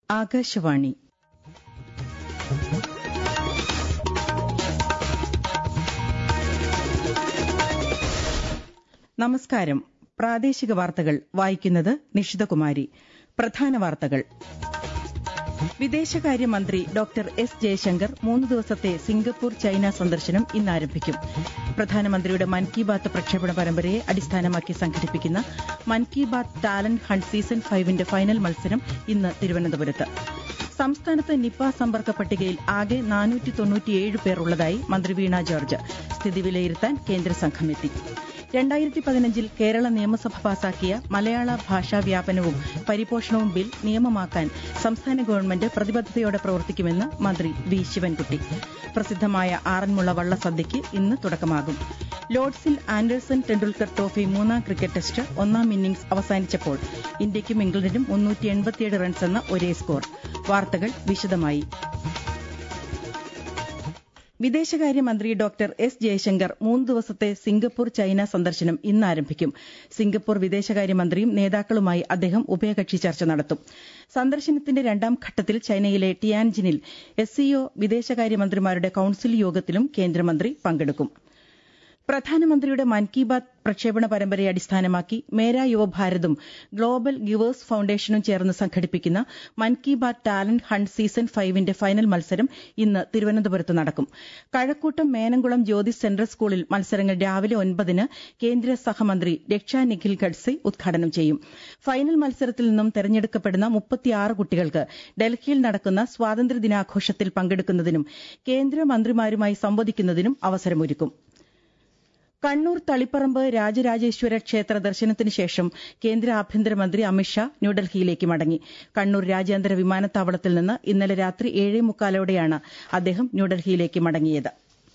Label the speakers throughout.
Speaker 1: ആകാശവാണി നമസ്കാരം പ്രാദേശിക വാർത്തകൾ വായിക്കുന്നത് നിഷിതകുമാരി പ്രധാന വാർത്തകൾ വിദേശകാര്യമന്ത്രി ഡോക്ടർ എസ് ജയശങ്കർ മൂന്ന് ദിവസത്തെ സിംഗപ്പൂർ ചൈന സന്ദർശനം ഇന്ന് ആരംഭിക്കും പ്രധാനമന്ത്രിയുടെ മൻ കി ബാത്ത് പ്രക്ഷേപണ പരമ്പരയെ അടിസ്ഥാനമാക്കി സംഘടിപ്പിക്കുന്ന Mann Ki Baat talent hunt season ഫൈവിന്റെ ഫൈനൽ മത്സരം ഇന്ന് തിരുവനന്തപുരത്ത് സംസ്ഥാനത്ത് നിപ്പ സമ്പർക്ക പട്ടികയിൽ ആകെ നാനൂറ്റി തൊണ്ണൂറ്റിയേഴ് പേർ ഉള്ളതായി മന്ത്രി വീണ ജോർജ് സ്ഥിതി വിലയിരുത്താൻ കേന്ദ്ര സംഘമെത്തി രണ്ടായിരത്തി പതിനഞ്ചിൽ കേരള നിയമസഭ പാസാക്കിയ മലയാള ഭാഷാ വ്യാപനവും പരിപോഷണവും ബിൽ നിയമമാക്കാൻ സംസ്ഥാന ഗവൺമെന്റ് പ്രതിബദ്ധതയോടെ പ്രവർത്തിക്കുമെന്ന് മന്ത്രി വി ശിവൻകുട്ടി പ്രസിദ്ധമായ ആറന്മുള വള്ളസദ്യയ്ക്ക് ഇന്ന് തുടക്കമാകും ലോർഡ്സിൽ ആൻഡേഴ്സൺ ടെണ്ടുൽക്കർ ട്രോഫി മൂന്നാം ക്രിക്കറ്റ് ടെസ്റ്റ് ഒന്നാം ഇന്നിംഗ്സ് അവസാനിച്ചപ്പോൾ ഇന്ത്യയ്ക്കും ഇംഗ്ലണ്ടിനും മുന്നൂറ്റി എൺപത്തിയേഴ് റൺസ് എന്ന ഒരേ സ്കോർ വാർത്തകൾ വിശദമായി വിദേശകാര്യമന്ത്രി ഡോക്ടർ എസ് ജയശങ്കർ മൂന്ന് ദിവസത്തെ സിംഗപ്പൂർ ചൈന സന്ദർശനം ഇന്ന് ആരംഭിക്കും സിംഗപ്പൂർ വിദേശകാര്യമന്ത്രിയും നേതാക്കളുമായി അദ്ദേഹം ഉഭയകക്ഷി ചർച്ച നടത്തും സന്ദർശനത്തിന്റെ രണ്ടാം ഘട്ടത്തിൽ ചൈനയിലെ ടിയാൻജിനിൽ എസ് സിഒ വിദേശകാര്യമന്ത്രിമാരുടെ കൌൺസിൽ യോഗത്തിലും കേന്ദ്രമന്ത്രി പങ്കെടുക്കും പ്രധാനമന്ത്രിയുടെ മൻ കി ബാത്ത് പ്രക്ഷേപണ പരമ്പരയെ അടിസ്ഥാനമാക്കി മേരാ യുവഭാരതും ഗ്ലോബൽ ഗിവേഴ്സ് ഫൌണ്ടേഷനും ചേർന്ന് സംഘടിപ്പിക്കുന്ന Mann Ki Baat talent hunt season ഫൈവിന്റെ ഫൈനൽ മത്സരം ഇന്ന് തിരുവനന്തപുരത്ത് നടക്കും കഴക്കൂട്ടം മേനംകുളം ജ്യോതി സെൻട്രൽ സ്കൂളിൽ മത്സരങ്ങൾ രാവിലെ ഒൻപതിന് കേന്ദ്ര സഹമന്ത്രി രക്ഷാ നിഖിൽ ഖഡ്സെ ഉദ്ഘാടനം ചെയ്യും ഫൈനൽ മത്സരത്തിൽ നിന്നും തെരഞ്ഞെടുക്കപ്പെടുന്ന മുപ്പത്തിയാറ് കുട്ടികൾക്ക് ഡൽഹിയിൽ നടക്കുന്ന സ്വാതന്ത്ര്യദിനാഘോഷത്തിൽ പങ്കെടുക്കുന്നതിനും കേന്ദ്രമന്ത്രിമാരുമായി സംവദിക്കുന്നതിനും അവസരമൊരുക്കും കണ്ണൂർ തളിപ്പറമ്പ് രാജരാജേശ്വര ക്ഷേത്ര ദർശനത്തിന് ശേഷം കേന്ദ്ര ആഭ്യന്തരമന്ത്രി അമിത്ഷാ ന്യൂഡൽഹിയിലേക്ക് മടങ്ങി കണ്ണൂർ രാജ്യാന്തര വിമാനത്താവളത്തിൽ നിന്ന് ഇന്നലെ രാത്രി ഏഴേ മുക്കാലോടെയാണ് അദ്ദേഹം ന്യൂഡൽഹിയിലേക്ക് മടങ്ങിയത്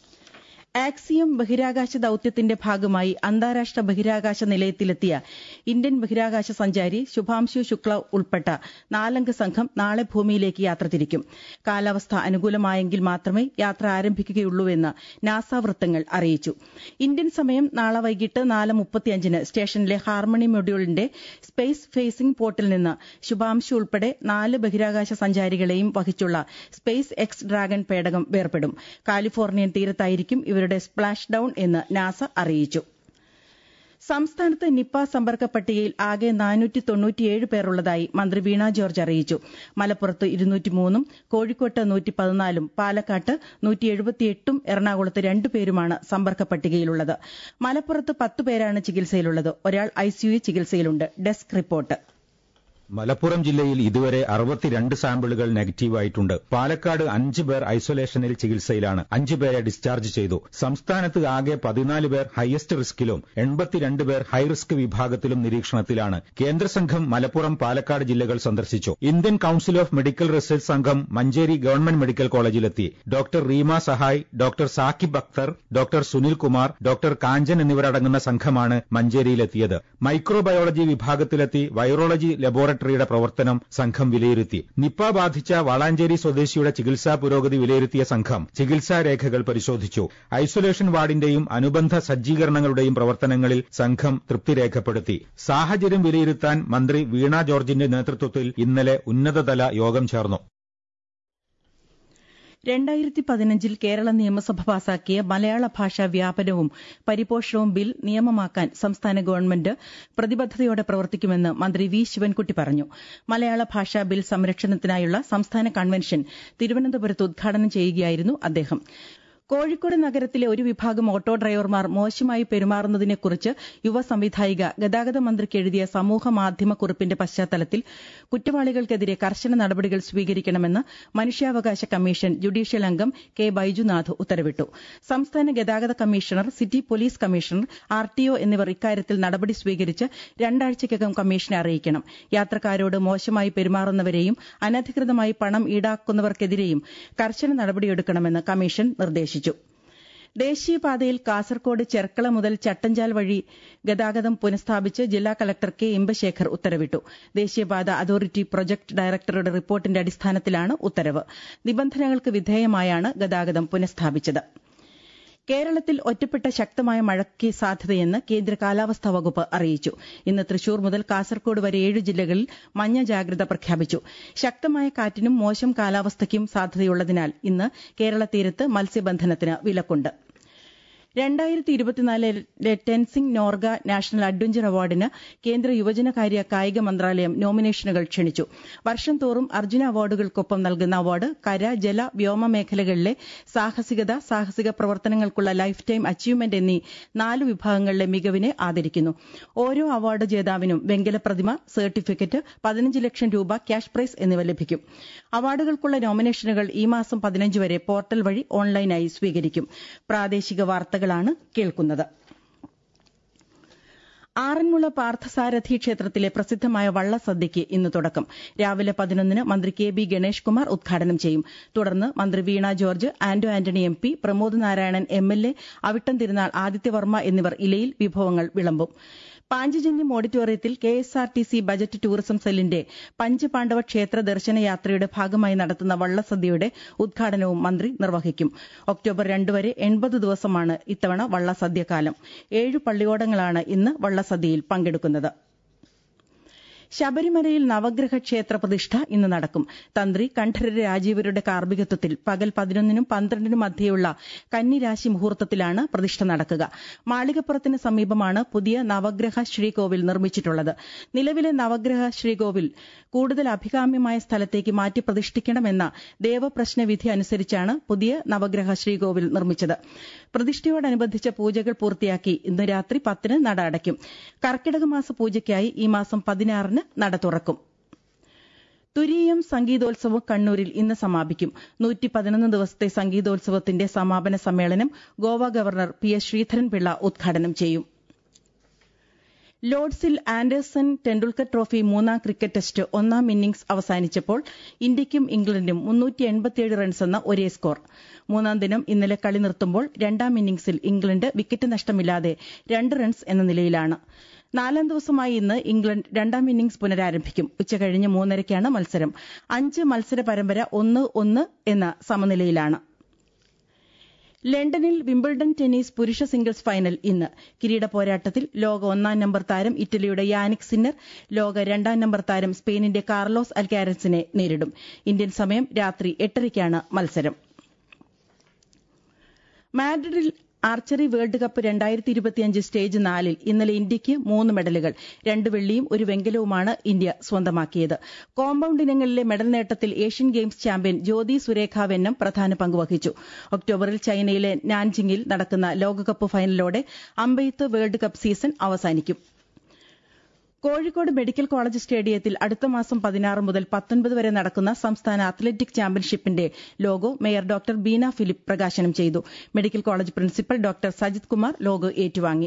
Speaker 1: ആക്സിയം ബഹിരാകാശ ദൌത്യത്തിന്റെ ഭാഗമായി അന്താരാഷ്ട്ര ബഹിരാകാശ നിലയത്തിലെത്തിയ ഇന്ത്യൻ ബഹിരാകാശ സഞ്ചാരി ശുഭാംശു ശുക്ല ഉൾപ്പെട്ട നാലംഗ സംഘം നാളെ ഭൂമിയിലേക്ക് യാത്ര തിരിക്കും കാലാവസ്ഥ അനുകൂലമായെങ്കിൽ മാത്രമേ യാത്ര ആരംഭിക്കുകയുള്ളൂവെന്ന് നാസ വൃത്തങ്ങൾ അറിയിച്ചു ഇന്ത്യൻ സമയം നാളെ വൈകിട്ട് നാല് മുപ്പത്തിയഞ്ചിന് സ്റ്റേഷനിലെ ഹാർമണി മൊഡ്യൂളിന്റെ സ്പേസ് ഫേസിംഗ് പോർട്ടിൽ നിന്ന് ശുഭാംശു ഉൾപ്പെടെ നാല് ബഹിരാകാശ സഞ്ചാരികളെയും വഹിച്ചുള്ള സ്പേസ് എക്സ് ഡ്രാഗൺ പേടകം വേർപെടും കാലിഫോർണിയൻ തീരത്തായിരിക്കും ഇവരുടെ സ്പ്ലാഷ് ഡൌൺ എന്ന് നാസ അറിയിച്ചു സംസ്ഥാനത്ത് നിപ്പ സമ്പർക്ക പട്ടികയിൽ ആകെ നാനൂറ്റി തൊണ്ണൂറ്റിയേഴ് പേരുള്ളതായി മന്ത്രി വീണ ജോർജ് അറിയിച്ചു മലപ്പുറത്ത് ഇരുന്നൂറ്റിമൂന്നും കോഴിക്കോട്ട് നൂറ്റി പതിനാലും പാലക്കാട്ട് നൂറ്റി എഴുപത്തിയെട്ടും എറണാകുളത്ത് രണ്ടുപേരുമാണ് സമ്പർക്ക പട്ടികയിലുള്ളത് മലപ്പുറത്ത് പത്ത് പേരാണ് ചികിത്സയിലുള്ളത് ഒരാൾ ഐസിയു ചികിത്സയിലുണ്ട് ഡെസ്ക് റിപ്പോർട്ട്
Speaker 2: മലപ്പുറം ജില്ലയിൽ ഇതുവരെ അറുപത്തിരണ്ട് സാമ്പിളുകൾ നെഗറ്റീവായിട്ടുണ്ട് പാലക്കാട് അഞ്ച് പേർ ഐസൊലേഷനിൽ ചികിത്സയിലാണ് അഞ്ച് പേരെ ഡിസ്ചാർജ് ചെയ്തു സംസ്ഥാനത്ത് ആകെ പതിനാല് പേർ ഹയസ്റ്റ് റിസ്കിലും എൺപത്തിരണ്ട് പേർ ഹൈറിസ്ക് വിഭാഗത്തിലും നിരീക്ഷണത്തിലാണ് കേന്ദ്ര സംഘം മലപ്പുറം പാലക്കാട് ജില്ലകൾ സന്ദർശിച്ചു Indian council of medical research സംഘം മഞ്ചേരി ഗവൺമെന്റ് മെഡിക്കൽ കോളേജിലെത്തി doctor Reema Sahay doctor Saqib Akhtar doctor Sunil Kumar doctor Kanchan എന്നിവരടങ്ങുന്ന സംഘമാണ് മഞ്ചേരിയിലെത്തിയത് മൈക്രോബയോളജി വിഭാഗത്തിലെത്തി വൈറോളജി ലബോറട്ടറി ലബോറട്ടറിയുടെ പ്രവർത്തനം സംഘം വിലയിരുത്തി നിപ്പ ബാധിച്ച വളാഞ്ചേരി സ്വദേശിയുടെ ചികിത്സാ പുരോഗതി വിലയിരുത്തിയ സംഘം ചികിത്സാ രേഖകൾ പരിശോധിച്ചു ഐസൊലേഷൻ വാർഡിന്റെയും അനുബന്ധ സജ്ജീകരണങ്ങളുടെയും പ്രവർത്തനങ്ങളിൽ സംഘം തൃപ്തി രേഖപ്പെടുത്തി സാഹചര്യം വിലയിരുത്താൻ മന്ത്രി വീണ ജോർജിന്റെ നേതൃത്വത്തിൽ ഇന്നലെ ഉന്നതതല യോഗം ചേർന്നു
Speaker 1: രണ്ടായിരത്തി പതിനഞ്ചിൽ കേരള നിയമസഭ പാസാക്കിയ മലയാള ഭാഷാ വ്യാപനവും പരിപോഷണവും ബിൽ നിയമമാക്കാൻ സംസ്ഥാന ഗവൺമെന്റ് പ്രതിബദ്ധതയോടെ പ്രവർത്തിക്കുമെന്ന് മന്ത്രി വി ശിവൻകുട്ടി പറഞ്ഞു മലയാള ഭാഷാ ബിൽ സംരക്ഷണത്തിനായുള്ള സംസ്ഥാന കൺവെൻഷൻ തിരുവനന്തപുരത്ത് ഉദ്ഘാടനം ചെയ്യുകയായിരുന്നു അദ്ദേഹം കോഴിക്കോട് നഗരത്തിലെ ഒരു വിഭാഗം ഓട്ടോ ഡ്രൈവർമാർ മോശമായി പെരുമാറുന്നതിനെക്കുറിച്ച് യുവ സംവിധായിക ഗതാഗത മന്ത്രിക്ക് എഴുതിയ സമൂഹ മാധ്യമ കുറിപ്പിന്റെ പശ്ചാത്തലത്തിൽ കുറ്റവാളികൾക്കെതിരെ കർശന നടപടികൾ സ്വീകരിക്കണമെന്ന് മനുഷ്യാവകാശ കമ്മീഷൻ ജുഡീഷ്യൽ അംഗം കെ ബൈജുനാഥ് ഉത്തരവിട്ടു സംസ്ഥാന ഗതാഗത commissioner city police commissioner R T O എന്നിവർ ഇക്കാര്യത്തിൽ നടപടി സ്വീകരിച്ച് രണ്ടാഴ്ചയ്ക്കകം കമ്മീഷനെ അറിയിക്കണം യാത്രക്കാരോട് മോശമായി പെരുമാറുന്നവരെയും അനധികൃതമായി പണം ഈടാക്കുന്നവർക്കെതിരെയും കർശന നടപടിയെടുക്കണമെന്ന് കമ്മീഷൻ നിർദ്ദേശിച്ചു ദേശീയപാതയിൽ കാസർകോട് ചെർക്കള മുതൽ ചട്ടഞ്ചാൽ വഴി ഗതാഗതം പുനഃസ്ഥാപിച്ച് ജില്ലാ കലക്ടർ കെ ഇമ്പശേഖർ ഉത്തരവിട്ടു ദേശീയപാത അതോറിറ്റി പ്രൊജക്ട് ഡയറക്ടറുടെ റിപ്പോർട്ടിന്റെ അടിസ്ഥാനത്തിലാണ് ഉത്തരവ് നിബന്ധനകൾക്ക് വിധേയമായാണ് ഗതാഗതം പുനഃസ്ഥാപിച്ചത് കേരളത്തിൽ ഒറ്റപ്പെട്ട ശക്തമായ മഴയ്ക്ക് സാധ്യതയെന്ന് കേന്ദ്ര കാലാവസ്ഥാ വകുപ്പ് അറിയിച്ചു ഇന്ന് തൃശൂർ മുതൽ കാസർകോട് വരെ ഏഴ് ജില്ലകളിൽ മഞ്ഞ ജാഗ്രത പ്രഖ്യാപിച്ചു ശക്തമായ കാറ്റിനും മോശം കാലാവസ്ഥയ്ക്കും സാധ്യതയുള്ളതിനാൽ ഇന്ന് കേരള തീരത്ത് മത്സ്യബന്ധനത്തിന് വിലക്കുണ്ട് രണ്ടായിരത്തി ഇരുപത്തിനാലിലെ ടെൻസിംഗ് നോർഗ നാഷണൽ അഡ്വഞ്ചർ അവാർഡിന് കേന്ദ്ര യുവജനകാര്യ കായിക മന്ത്രാലയം നോമിനേഷനുകൾ ക്ഷണിച്ചു വർഷം തോറും അർജുന അവാർഡുകൾക്കൊപ്പം നൽകുന്ന അവാർഡ് കര ജല വ്യോമ മേഖലകളിലെ സാഹസികത സാഹസിക പ്രവർത്തനങ്ങൾക്കുള്ള ലൈഫ് ടൈം അച്ചീവ്മെന്റ് എന്നീ നാല് വിഭാഗങ്ങളിലെ മികവിനെ ആദരിക്കുന്നു ഓരോ അവാർഡ് ജേതാവിനും വെങ്കല പ്രതിമ സർട്ടിഫിക്കറ്റ് പതിനഞ്ച് ലക്ഷം രൂപ ക്യാഷ് പ്രൈസ് എന്നിവ ലഭിക്കും അവാർഡുകൾക്കുള്ള നോമിനേഷനുകൾ ഈ മാസം പതിനഞ്ച് വരെ പോർട്ടൽ വഴി ഓൺലൈനായി സ്വീകരിക്കും പ്രാദേശിക വാർത്തകളാണ് കേൾക്കുന്നത് ആറന്മുള പാർത്ഥസാരഥി ക്ഷേത്രത്തിലെ പ്രസിദ്ധമായ വള്ളസദ്യയ്ക്ക് ഇന്ന് തുടക്കം രാവിലെ പതിനൊന്നിന് മന്ത്രി കെ ബി ഗണേഷ് കുമാർ ഉദ്ഘാടനം ചെയ്യും തുടർന്ന് മന്ത്രി Veena George Anto Antony M P Pramod Narayanan M L A Avittam Thirunal Adityavarma എന്നിവർ ഇലയിൽ വിഭവങ്ങൾ വിളമ്പും പാഞ്ചജന്യം ഓഡിറ്റോറിയത്തിൽ K S R T C budget tourism സെല്ലിന്റെ പഞ്ചപാണ്ഡവ ക്ഷേത്ര ദർശന യാത്രയുടെ ഭാഗമായി നടത്തുന്ന വള്ളസദ്യയുടെ ഉദ്ഘാടനവും മന്ത്രി നിർവഹിക്കും ഒക്ടോബർ രണ്ട് വരെ എൺപത് ദിവസമാണ് ഇത്തവണ വള്ളസദ്യകാലം ഏഴ് പള്ളിയോടങ്ങളാണ് ഇന്ന് വള്ളസദ്യയിൽ പങ്കെടുക്കുന്നത് ശബരിമലയിൽ നവഗ്രഹ ക്ഷേത്ര പ്രതിഷ്ഠ ഇന്ന് നടക്കും തന്ത്രി കണ്ഠരര് രാജീവരുടെ കാർമ്മികത്വത്തിൽ പകൽ പതിനൊന്നിനും പന്ത്രണ്ടിനും മധ്യേയുള്ള കന്നിരാശി മുഹൂർത്തത്തിലാണ് പ്രതിഷ്ഠ നടക്കുക മാളികപ്പുറത്തിന് സമീപമാണ് പുതിയ നവഗ്രഹ ശ്രീകോവിൽ നിർമ്മിച്ചിട്ടുള്ളത് നിലവിലെ നവഗ്രഹ ശ്രീകോവിൽ കൂടുതൽ അഭികാമ്യമായ സ്ഥലത്തേക്ക് മാറ്റി പ്രതിഷ്ഠിക്കണമെന്ന ദേവപ്രശ്ന വിധി അനുസരിച്ചാണ് പുതിയ നവഗ്രഹ ശ്രീകോവിൽ നിർമ്മിച്ചത് പ്രതിഷ്ഠയോടനുബന്ധിച്ച പൂജകൾ പൂർത്തിയാക്കി ഇന്ന് രാത്രി പത്തിന് നട അടയ്ക്കും കർക്കിടക മാസ പൂജയ്ക്കായി ഈ മാസം പതിനാറിന് നട തുറക്കും തുരീയം സംഗീതോത്സവം കണ്ണൂരിൽ ഇന്ന് സമാപിക്കും നൂറ്റി പതിനൊന്ന് ദിവസത്തെ സംഗീതോത്സവത്തിന്റെ സമാപന സമ്മേളനം Goa governor P S Sreedharan Pillai ഉദ്ഘാടനം ചെയ്യും ലോർഡ്സിൽ ആൻഡേഴ്സൺ ടെൻഡുൽക്കർ ട്രോഫി മൂന്നാം ക്രിക്കറ്റ് ടെസ്റ്റ് ഒന്നാം ഇന്നിംഗ്സ് അവസാനിച്ചപ്പോൾ ഇന്ത്യയ്ക്കും ഇംഗ്ലണ്ടിനും മുന്നൂറ്റി എൺപത്തിയേഴ് റൺസെന്ന ഒരേ സ്കോർ മൂന്നാം ദിനം ഇന്നലെ കളി നിർത്തുമ്പോൾ രണ്ടാം ഇന്നിംഗ്സിൽ ഇംഗ്ലണ്ട് വിക്കറ്റ് നഷ്ടമില്ലാതെ രണ്ട് റൺസ് എന്ന നിലയിലാണ് നാലാം ദിവസമായി ഇന്ന് ഇംഗ്ലണ്ട് രണ്ടാം ഇന്നിംഗ്സ് പുനരാരംഭിക്കും ഉച്ചകഴിഞ്ഞ് മൂന്നരയ്ക്കാണ് മത്സരം അഞ്ച് മത്സര പരമ്പര ഒന്ന് ഒന്ന് എന്ന സമനിലയിലാണ് ലണ്ടനിൽ വിംബിൾഡൺ ടെന്നീസ് പുരുഷ സിംഗിൾസ് ഫൈനൽ ഇന്ന് കിരീട പോരാട്ടത്തിൽ ലോക ഒന്നാം നമ്പർ താരം ഇറ്റലിയുടെ യാനിക് സിന്നർ ലോക രണ്ടാം നമ്പർ താരം സ്പെയിനിന്റെ കാർലോസ് അൽക്കാരൻസിനെ നേരിടും ഇന്ത്യൻ സമയം രാത്രി എട്ടരയ്ക്കാണ് മത്സരം മാഡ്രിഡിൽ ആർച്ചറി വേൾഡ് കപ്പ് രണ്ടായിരത്തി ഇരുപത്തിയഞ്ച് സ്റ്റേജ് നാലിൽ ഇന്നലെ ഇന്ത്യയ്ക്ക് മൂന്ന് മെഡലുകൾ രണ്ട് വെള്ളിയും ഒരു വെങ്കലവുമാണ് ഇന്ത്യ സ്വന്തമാക്കിയത് കോമ്പൌണ്ട് ഇനങ്ങളിലെ മെഡൽ നേട്ടത്തിൽ Asian games champion Jyothi Surekha Vennam പ്രധാന പങ്കുവഹിച്ചു ഒക്ടോബറിൽ ചൈനയിലെ നാൻജിങ്ങിൽ നടക്കുന്ന ലോകകപ്പ് ഫൈനലോടെ അമ്പെയ്ത്ത് വേൾഡ് കപ്പ് സീസൺ അവസാനിക്കും കോഴിക്കോട് മെഡിക്കൽ കോളേജ് സ്റ്റേഡിയത്തിൽ അടുത്ത മാസം പതിനാറ് മുതൽ പത്തൊൻപത് വരെ നടക്കുന്ന സംസ്ഥാന അത്ലറ്റിക് ചാമ്പ്യൻഷിപ്പിന്റെ logo mayor doctor Beena Philip പ്രകാശനം ചെയ്തു medical college principal doctor Sajith Kumar logo ഏറ്റുവാങ്ങി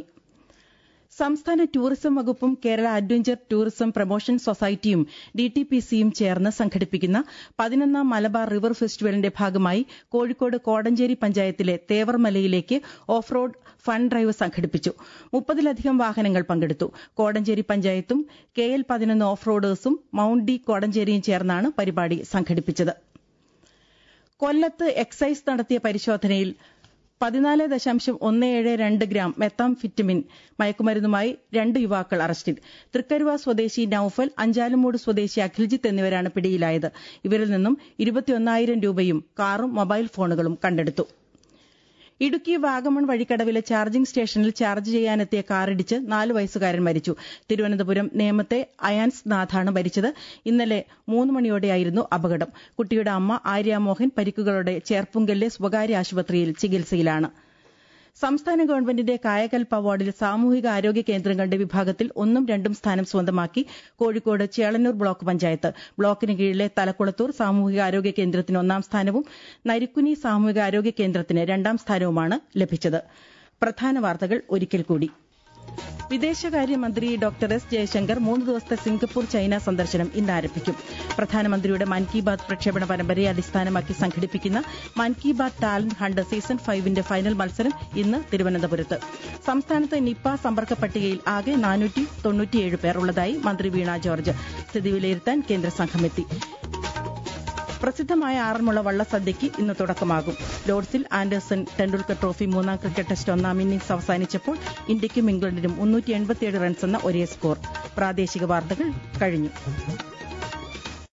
Speaker 1: സംസ്ഥാന ടൂറിസം വകുപ്പും കേരള അഡ്വഞ്ചർ ടൂറിസം പ്രൊമോഷൻ സൊസൈറ്റിയും ഡിടിപിസിയും ചേർന്ന് സംഘടിപ്പിക്കുന്ന പതിനൊന്നാം മലബാർ റിവർ ഫെസ്റ്റിവലിന്റെ ഭാഗമായി കോഴിക്കോട് കോടഞ്ചേരി പഞ്ചായത്തിലെ തേവർമലയിലേക്ക് ഓഫ് റോഡ് ഫൺ ഡ്രൈവ് സംഘടിപ്പിച്ചു മുപ്പതിലധികം വാഹനങ്ങൾ പങ്കെടുത്തു കോടഞ്ചേരി പഞ്ചായത്തും കെ എൽ പതിനൊന്ന് ഓഫ് റോഡേഴ്സും മൌണ്ട് ഡി കോടഞ്ചേരിയും ചേർന്നാണ് പരിപാടി സംഘടിപ്പിച്ചത് കൊല്ലത്ത് എക്സൈസ് നടത്തിയ പരിശോധനയിൽ പതിനാല് ദശാംശം ഒന്ന് ഏഴ് രണ്ട് ഗ്രാം മെത്താംഫിറ്റമിൻ മയക്കുമരുന്നുമായി രണ്ട് യുവാക്കൾ അറസ്റ്റിൽ തൃക്കരുവ സ്വദേശി നൌഫൽ അഞ്ചാലുമൂട് സ്വദേശി അഖിൽജിത്ത് എന്നിവരാണ് പിടിയിലായത് ഇവരിൽ നിന്നും ഇരുപത്തിയൊന്നായിരം രൂപയും കാറും മൊബൈൽ ഫോണുകളും കണ്ടെടുത്തു ഇടുക്കി വാഗമൺ വഴിക്കടവിലെ ചാർജിംഗ് സ്റ്റേഷനിൽ ചാർജ് ചെയ്യാനെത്തിയ കാറിടിച്ച് നാല് വയസ്സുകാരൻ മരിച്ചു തിരുവനന്തപുരം നേമത്തെ അയാൻസ് നാഥാണ് മരിച്ചത് ഇന്നലെ മൂന്ന് മണിയോടെയായിരുന്നു അപകടം കുട്ടിയുടെ അമ്മ ആര്യാമോഹൻ പരിക്കുകളോടെ ചേർപ്പുങ്കലിലെ സ്വകാര്യ ആശുപത്രിയിൽ ചികിത്സയിലാണ് സംസ്ഥാന ഗവൺമെന്റിന്റെ കായകൽപ്പ് അവാർഡിൽ സാമൂഹിക ആരോഗ്യ കേന്ദ്രങ്ങളുടെ വിഭാഗത്തിൽ ഒന്നും രണ്ടും സ്ഥാനം സ്വന്തമാക്കി കോഴിക്കോട് ചേളന്നൂർ ബ്ലോക്ക് പഞ്ചായത്ത് ബ്ലോക്കിന് കീഴിലെ തലക്കുളത്തൂർ സാമൂഹിക ആരോഗ്യ കേന്ദ്രത്തിന് ഒന്നാം സ്ഥാനവും നരിക്കുനി സാമൂഹിക ആരോഗ്യ കേന്ദ്രത്തിന് രണ്ടാം സ്ഥാനവുമാണ് ലഭിച്ചത് പ്രധാന വാർത്തകൾ ഒരിക്കൽ കൂടി വിദേശകാര്യമന്ത്രി ഡോക്ടർ എസ് ജയശങ്കർ മൂന്ന് ദിവസത്തെ സിംഗപ്പൂർ ചൈന സന്ദർശനം ഇന്ന് ആരംഭിക്കും പ്രധാനമന്ത്രിയുടെ മൻ കി ബാത് പ്രക്ഷേപണ പരമ്പരയെ അടിസ്ഥാനമാക്കി സംഘടിപ്പിക്കുന്ന Mann Ki Baat talent hunt season ഫൈവിന്റെ ഫൈനൽ മത്സരം ഇന്ന് തിരുവനന്തപുരത്ത് സംസ്ഥാനത്ത് നിപ്പ സമ്പർക്ക പട്ടികയിൽ ആകെ നാനൂറ്റി തൊണ്ണൂറ്റിയേഴ് പേർ ഉള്ളതായി മന്ത്രി വീണ ജോർജ് സ്ഥിതി വിലയിരുത്താൻ കേന്ദ്ര സംഘമെത്തി പ്രസിദ്ധമായ ആറന്മുള വള്ളസദ്യയ്ക്ക് ഇന്ന് തുടക്കമാകും ലോർഡ്സിൽ ആൻഡേഴ്സൺ ടെണ്ടുൽക്കർ ട്രോഫി മൂന്നാം ക്രിക്കറ്റ് ടെസ്റ്റ് ഒന്നാം ഇന്നിംഗ്സ് അവസാനിച്ചപ്പോൾ ഇന്ത്യയ്ക്കും ഇംഗ്ലണ്ടിനും മുന്നൂറ്റി എൺപത്തിയേഴ് റൺസ് എന്ന ഒരേ സ്കോർ പ്രാദേശിക വാർത്തകൾ കഴിഞ്ഞു